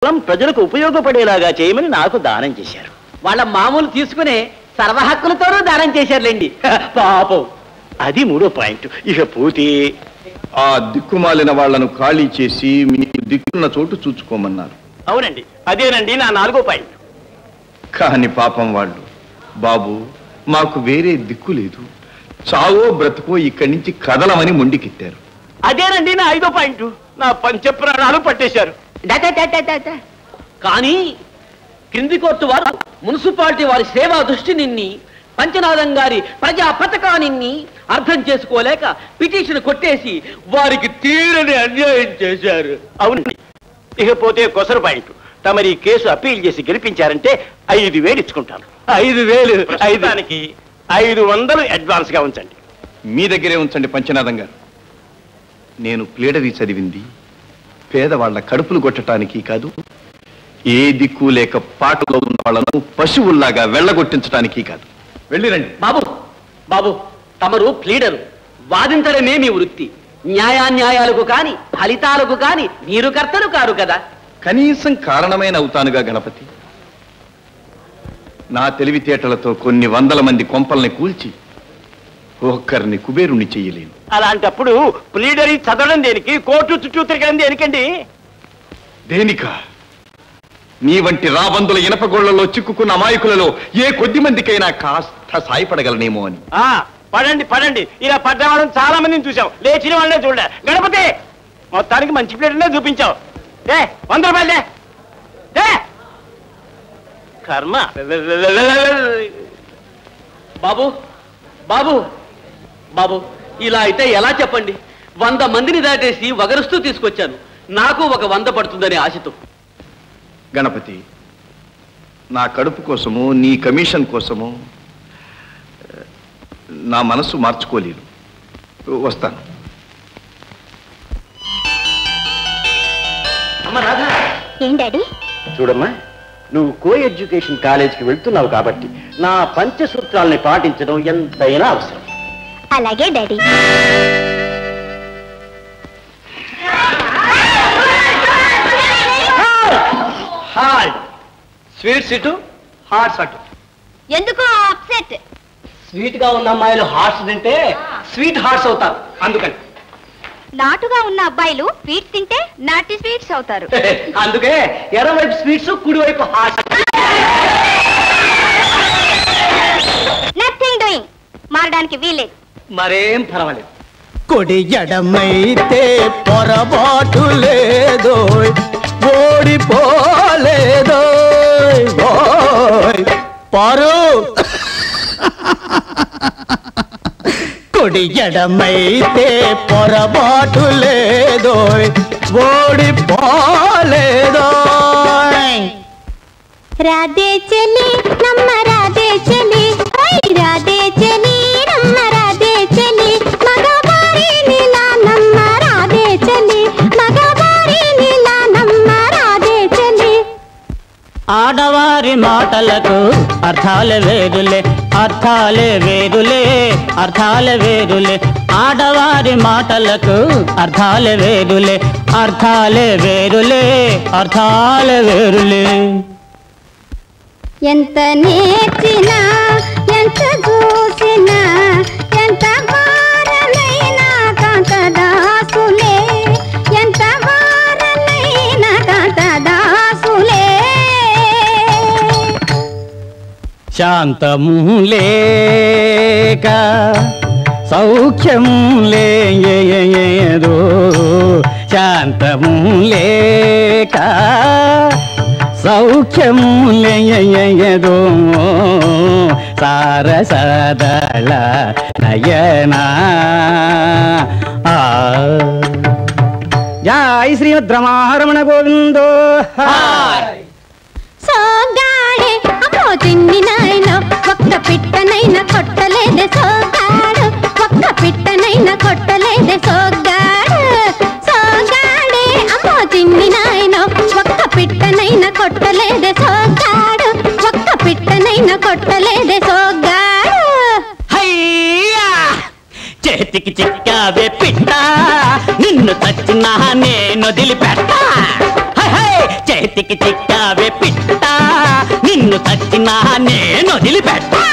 పొలం ప్రజలకు ఉపయోగపడేలాగా చేయమని నాకు దానం చేశారు వాళ్ళ మామూలు తీసుకునే సర్వ హక్కులతోనూ దానం చేశారులేండి పాపం అది మూడో పాయింట్ ఇక పోతే ఆ దిక్కుమాలిన వాళ్లను ఖాళీ చేసి మీకు దిక్కున్న చోటు చూచుకోమన్నారు అవునండి అదేనండి నా నాలుగో పాయింట్ కాని పాపం వాళ్ళు బాబు మాకు వేరే దిక్కు లేదు చావో బ్రతుకో ఇక్కడి నుంచి కదలమని మొండికెత్తారు అదేనండి నా ఐదో పాయింట్ నా పంచ ప్రాణాలు పట్టేశారు కానీ క్రింది కోర్టు వారు మున్సిపాలిటీ వారి సేవా దృష్టి నిన్ని పంచనాథం గారి ప్రజా పథకాన్ని అర్థం చేసుకోలేక పిటిషన్ కొట్టేసి వారికి తీరని అన్యాయం చేశారు అవునండి ఇకపోతే కొసరు పాయింట్ తమరి ఈ కేసు అప్పీల్ చేసి గెలిపించారంటే ఐదు వేలు ఇచ్చుకుంటాను ఐదు వేలు ఐదానికి ఐదు వందలు అడ్వాన్స్ గా ఉంచండి మీ దగ్గరే ఉంచండి పంచనాథం గారు నేను ప్లేడరీ చదివింది పేదవాళ్ల కడుపులు కొట్టడానికి కాదు ఏ దిక్కు లేక పాటలో ఉన్న వాళ్ళను పశువుల్లాగా వెళ్ళగొట్టించడానికి కాదు వెళ్ళిరండి బాబు బాబు తమరు ప్లీడరు వాదించడమే మీ వృత్తి న్యాయాన్యాయాలకు కాని ఫలితాలకు కాని మీరు కర్తలు కారు కదా కనీసం కారణమైన అవుతానుగా గణపతి నా తెలివితేటలతో కొన్ని వందల మంది కొంపల్ని కూల్చి ఒక్కరిని కుబేరుణ్ణి చెయ్యలేను అలాంటప్పుడు ప్లీడరీ చదవడం దేనికి కోర్టు చుట్టూ తిరగడం దేనికండి దేనిక నీ వంటి రాబందుల ఇనపగోళ్లలో చిక్కుకున్న అమాయకులలో ఏ కొద్ది మందికైనా కాస్త సాయపడగలనేమో అని ఆ పడండి పడండి ఇలా పడ్డ వాళ్ళని చాలా మందిని చూసాం లేచిన వాళ్ళనే చూడలే గణపతి మొత్తానికి మంచి ప్లేట్నే చూపించావు ఏ వంద రూపాయలే ఏ కర్మ బాబు బాబు బాబు ఇలా అయితే ఎలా చెప్పండి వంద మందిని దాటేసి వగరుస్తూ తీసుకొచ్చాను నాకు ఒక వంద పడుతుందనే ఆశతో గణపతి నా కడుపు కోసము నీ కమిషన్ కోసము ఆ, నా మనస్సు మార్చుకోలేను వస్తాను అమ్మ రాధా ఏం డాడీ చూడమ్మా నువ్వు కో ఎడ్యుకేషన్ కాలేజీకి వెళ్తున్నావు కాబట్టి నా పంచసూత్రాల్ని పాటించడం ఎంతైనా అవసరం అలాగే డాడీ హాయ్ స్వీట్స్ ఇటు హార్ట్స్ అటు ఎందుకు అప్సెట్ స్వీట్ గా ఉన్న అమ్మాయిలు హార్ట్స్ తింటే స్వీట్ హార్ట్స్ అవుతారు అందుకని నాటుగా ఉన్న అబ్బాయిలు స్వీట్స్ తింటే నాటి స్వీట్స్ అవుతారు అందుకే ఎడవైపు స్వీట్స్ కుడివైపు హార్ట్స్ నథింగ్ డూయింగ్ మారడానికి వీలేదు మరేం పర్వాలేదు కొడి ఎడమైతే పొరపాటు లేదో ఓడిపోలేదో ఓయ్ పారు కొడి ఎడమైతే పొరపాటు లేదో ఓడిపోలేదో రాధే చెలి నమ్మ రాధే చెలి ఓయ్ రాధే చెలి నమ్మ రాధే చెలి మగవారి నీలా నమ్మ రాధే చెలి మగవారి నీలా నమ్మ రాధే చెలి ఆడవారి మాటలకు అర్థాలే వేరులే అర్థాలే వేరులే అర్థాలే వేరులే ఆడవారి మాటలకు అర్థాలే వేరులే అర్థాలే వేరులే అర్థాలే వేరులే ఎంత నేర్చినా ఎంత చూసినా ఎంత వారలైనా కాంతదాసులే ఎంత వారలైనా కాంతదాసులే శాంతము లేక సౌఖ్యం లేదు శాంతము లేక సౌఖ్యం లేదు సారసదళ నయనా ఆ. జై శ్రీమద్ రమారమణ గోవిందో సోగాడే అమ్మో తిండి నాయనో ఒక్క పిట్టనైనా కొట్టలేదే సోగాడు ఒక్క పిట్టనైనా కొట్టలేదే సోగాడు సోగాడే అమ్మో తిండి నాయనో ఒక్క పిట్టనైనా కొట్టలేదే సోగాడు ఒక్క పిట్టనైనా కొట్టలేదే సోగాడు హయ్యా చేతికి చిక్కావే పిట్ట నిన్ను తచ్చినా నేను వదిలిపెట్ట హై, హై, చేతికి చిక్కావే పిట్ట నిన్ను తచ్చినా నేను వదిలిపెట్టా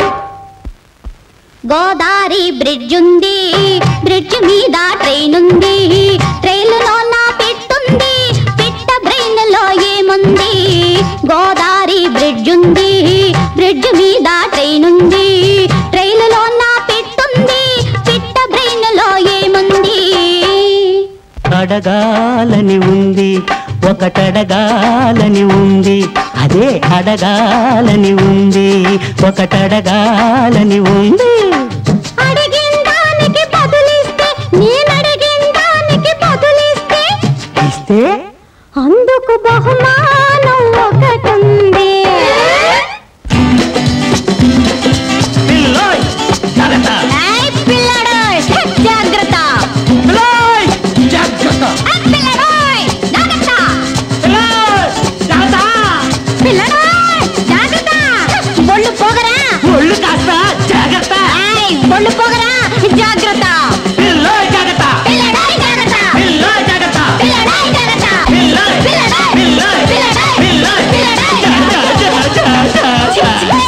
గోదావరి బ్రిడ్జ్ ఉంది బ్రిడ్జ్ మీద ట్రైన్ ఉంది ట్రైన్లో నా పెట్టుంది పిట్ట బ్రెయిన్ లో ఏముంది గోదావరి బ్రిడ్జ్ ఉంది బ్రిడ్జ్ మీద ట్రైన్ ఉంది ట్రైన్లో నా పెట్టుంది పిట్ట బ్రెయిన్ లో ఏముంది అడగాలని ఉంది ఒకటడగాలని ఉంది అదే అడగాలని ఉంది ఒకటడగాలని ఉంది అడిగిన దానికి బదులిస్తే నేను అడిగిన దానికి బదులిస్తే ఇస్తే అందుకు బహుమానం ఒకటుంది పిల్లోయ్, జాగ్రత్త. ఏయ్ పిల్లడోయ్, జాగ్రత్త పిల్లోయ్, జాగ్రత్త. ఏయ్ పిల్లడోయ్, జాగ్రత్త పిల్లోయ్, జాగ్రత్త. పిల్లడోయ్, జాగ్రత్త బొళ్ళు పోగరా ఒళ్ళు కాస్త జాగ్రత్త ఏయ్ బొళ్ళు పోగరా జాగ్రత్త పిల్లోయ్, జాగ్రత్త పిల్లడోయ్ జాగ్రత్త పిల్లోయ్, జాగ్రత్త పిల్లడోయ్ జాగ్రత్త పిల్లోయ్, పిల్లడోయ్ పిల్లోయ్, పిల్లడోయ్ పిల్లోయ్, పిల్లడోయ్ జాగ్రత్త, జాగ్రత్త.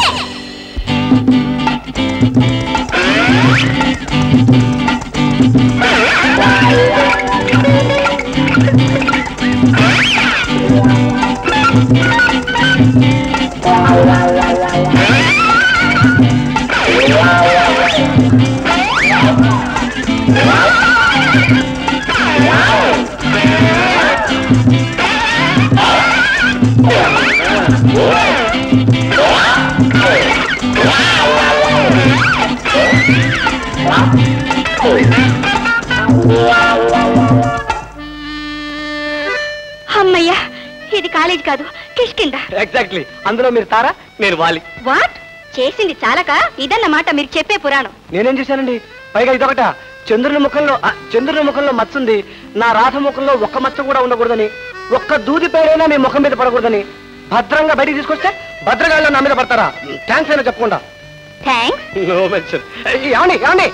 అమ్మయ్యా ఇది కాలేజ్ కాదు కిష్కింద ఎగ్జాక్ట్లీ అందులో మీరు తారా నేను వాలి వాట్ చేసింది చాలక ఇదన్నమాట మీరు చెప్పే పురాణం నేనేం చేశానండి పైగా ఇదొకట చంద్రుని ముఖంలో ఆ, చంద్రుని ముఖంలో మచ్చ ఉంది నా రాధ ముఖంలో ఒక్క మచ్చ కూడా ఉండకూడదని ఒక్క దూది పేరైనా మీ ముఖం మీద పడకూడదని భద్రంగా బయటికి తీసుకొస్తే భద్రగాళ్ళు నా మీద పడతారా థ్యాంక్స్ అయినా చెప్పకుండా థ్యాంక్స్ నో మెన్షన్ ఏమండి ఏమండి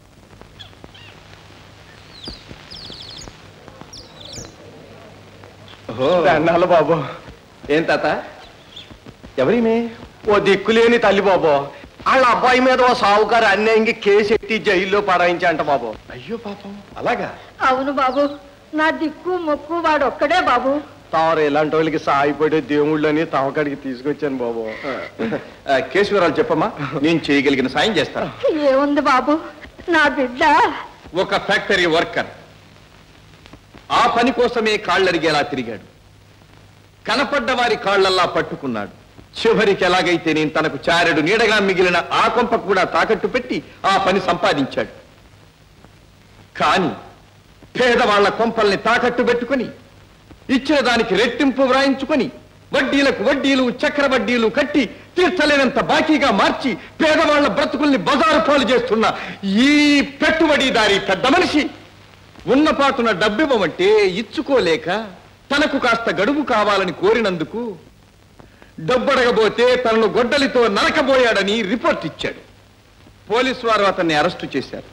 దండాలు బాబు ఏం తాత ఎవరిమే ఓ దిక్కులేని తల్లి బాబు వాళ్ళ అబ్బాయి మీద ఓ సావుకారు అన్యాయంగా కేసు ఎట్టి జైల్లో పడాయించంట బాబు అయ్యో పాపం అలాగా అవును బాబు నా దిక్కు మొక్కు వాడు ఒక్కడే బాబు తారు ఇలాంటి వాళ్ళకి సాయిపడే దేవుళ్ళని తమకాడికి తీసుకొచ్చాను బాబు ఆ, కేసు వివరాలు చెప్పమ్మా నేను చేయగలిగిన సాయం చేస్తాను ఏముంది బాబు నా బిడ్డ ఒక ఫ్యాక్టరీ వర్కర్ ఆ పని కోసమే కాళ్ళరిగేలా తిరిగాడు కనపడ్డ వారి కాళ్ళల్లా పట్టుకున్నాడు చివరికి ఎలాగైతే నేను తనకు చారెడు నీడగా మిగిలిన ఆ కొంప కూడా తాకట్టు పెట్టి ఆ పని సంపాదించాడు కాని పేదవాళ్ల కొంపల్ని తాకట్టు పెట్టుకొని ఇచ్చిన దానికి రెట్టింపు వ్రాయించుకొని వడ్డీలకు వడ్డీలు చక్ర వడ్డీలు కట్టి తీర్చలేనంత బాకీగా మార్చి పేదవాళ్ల బ్రతుకుల్ని బజారు పాలు చేస్తున్న ఈ పెట్టుబడిదారి పెద్ద మనిషి ఉన్నపాటున డబ్బివ్వమంటే ఇచ్చుకోలేక తనకు కాస్త గడువు కావాలని కోరినందుకు డబ్బడగబోతే తనను గొడ్డలితో నరకబోయాడని రిపోర్ట్ ఇచ్చాడు పోలీసు వారు అతన్ని అరెస్టు చేశారు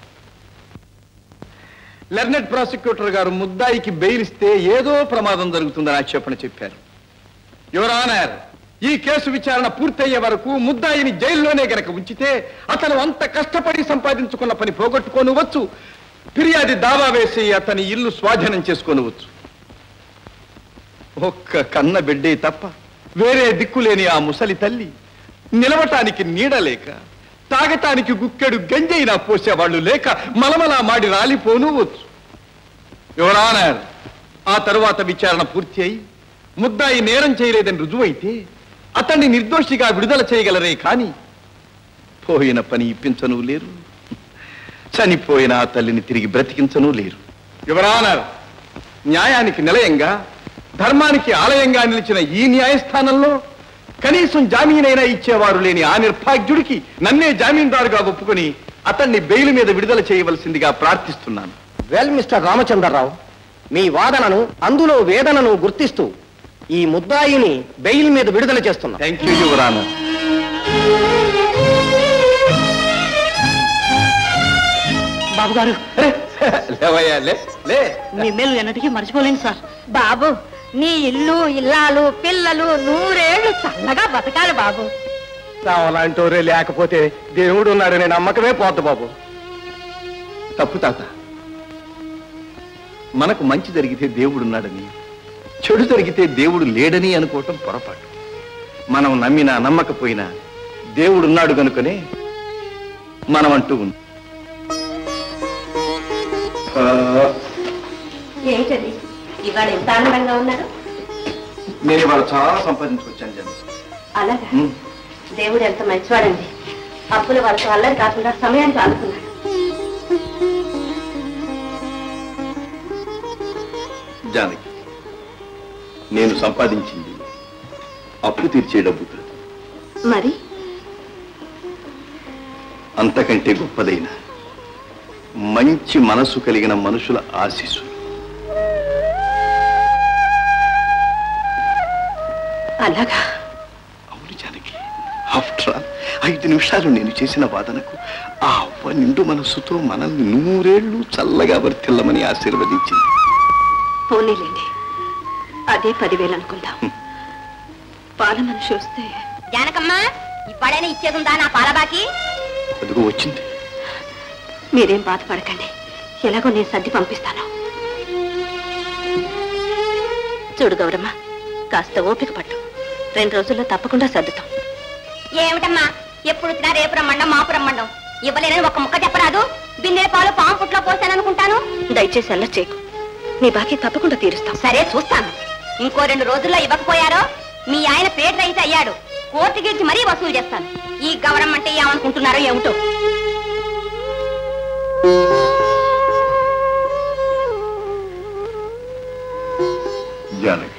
లెర్నెడ్ ప్రాసిక్యూటర్ గారు ముద్దాయికి బెయిల్ ఇస్తే ఏదో ప్రమాదం జరుగుతుందని ఆక్షేపణ చెప్పారు యువర్ ఆనర్ ఈ కేసు విచారణ పూర్తయ్యే వరకు ముద్దాయిని జైల్లోనే గనక ఉంచితే అతను అంత కష్టపడి సంపాదించుకున్న పని పోగొట్టుకోనువచ్చు ఫిర్యాది దావా వేసి అతని ఇల్లు స్వాధీనం చేసుకోనవచ్చు ఒక్క కన్న బిడ్డే తప్ప వేరే దిక్కులేని ఆ ముసలి తల్లి నిలవటానికి నీడలేక తాగటానికి గుక్కెడు గంజైనా పోసేవాళ్ళు లేక మలమలా మాడి రాలిపోనువచ్చు యువర్ ఆనర్ ఆ తరువాత విచారణ పూర్తి అయి ముద్దాయి నేరం చేయలేదని రుజువైతే అతన్ని నిర్దోషిగా విడుదల చేయగలరే కాని పోయిన పని ఇప్పించను లేరు చనిపోయిన ఆ తల్లిని తిరిగి బ్రతికించను లేరు యువరానర్ న్యాయానికి నిలయంగా ధర్మానికి ఆలయంగా నిలిచిన ఈ న్యాయస్థానంలో కనీసం జామీనైనా ఇచ్చేవారు లేని ఆ నిర్భాగ్యుడికి నన్నే జామీందారుగా ఒప్పుకొని అతన్ని బెయిల్ మీద విడుదల చేయవలసిందిగా ప్రార్థిస్తున్నాను వెల్ మిస్టర్ రామచంద్రరావు మీ వాదనను అందులో వేదనను గుర్తిస్తూ ఈ ముద్దాయిని బెయిల్ మీద విడుదల చేస్తున్నా థ్యాంక్ యూ యువరానర్ బాబు గారు లేవయ్యా లే లే మీ మేలు ఎన్నటికీ మర్చిపోలేను సార్ బాబు నీ ఇల్లు ఇల్లాలు పిల్లలు నూరేళ్లు చల్లగా బతకాలి బాబు అలాంటోరే లేకపోతే దేవుడు ఉన్నాడనే నమ్మకమే పోద్దు బాబు తప్పు తాత మనకు మంచి జరిగితే దేవుడున్నాడని చెడు జరిగితే దేవుడు లేడని అనుకోవటం పొరపాటు మనం నమ్మినా నమ్మకపోయినా దేవుడున్నాడు కనుకనే మనం అంటూ ఉంది ఆ, ఏమిటది ఇవాళ ఎంత ఆనందంగా ఉన్నారు నేను ఇవాళ చాలా సంపాదించుకొచ్చాను జనం అలాగా దేవుడు ఎంత మంచివాడండి అప్పుల వాళ్ళతో అల్లరి కాకుండా సమయానికి ఆదుకున్నాడు జానకి నేను సంపాదించింది అప్పు తీర్చే డబ్బు కాదు మరి అంతకంటే గొప్పదైన మంచి మనసు కలిగిన మనుషుల ఆశీస్సులు అలాగా అవును జానకి ఆఫ్టర్ ఆల్ ఐదు నిమిషాలు నేను చేసిన వాదనకు ఆ అవ్వ నిండు మనస్సుతో మనల్ని నూరేళ్లు చల్లగా వర్తిల్లమని ఆశీర్వదించింది పోనీలేండి అదే పదివేలు అనుకుందాం పాల మనిషి వస్తే జానకమ్మ ఇప్పుడైనా ఇచ్చేదుందా నా పాలబాకి అదిగో వచ్చింది మీరేం బాధపడకండి ఎలాగో నేను సర్ది పంపిస్తాను చూడు గౌరమ్మ కాస్త ఓపిక పట్టు రెండు రోజుల్లో తప్పకుండా సర్దుతాం ఏమిటమ్మా ఎప్పుడు వచ్చినా రేపు రమ్మండం మాపు రమ్మండం ఇవ్వలేనని ఒక ముక్క చెప్పరాదు బిన్నెల పాలు పాము పుట్లో పోసాననుకుంటాను దయచేసి అల్ల చేయకు నీ బాకీ తప్పకుండా తీరుస్తాం సరే చూస్తాను ఇంకో రెండు రోజుల్లో ఇవ్వకపోయారో మీ ఆయన పేట రైతు అయ్యాడు కోర్టు గెలిచి మరీ వసూలు చేస్తాను ఈ గవరం అంటే ఏమనుకుంటున్నారో ఏమిటో జానకి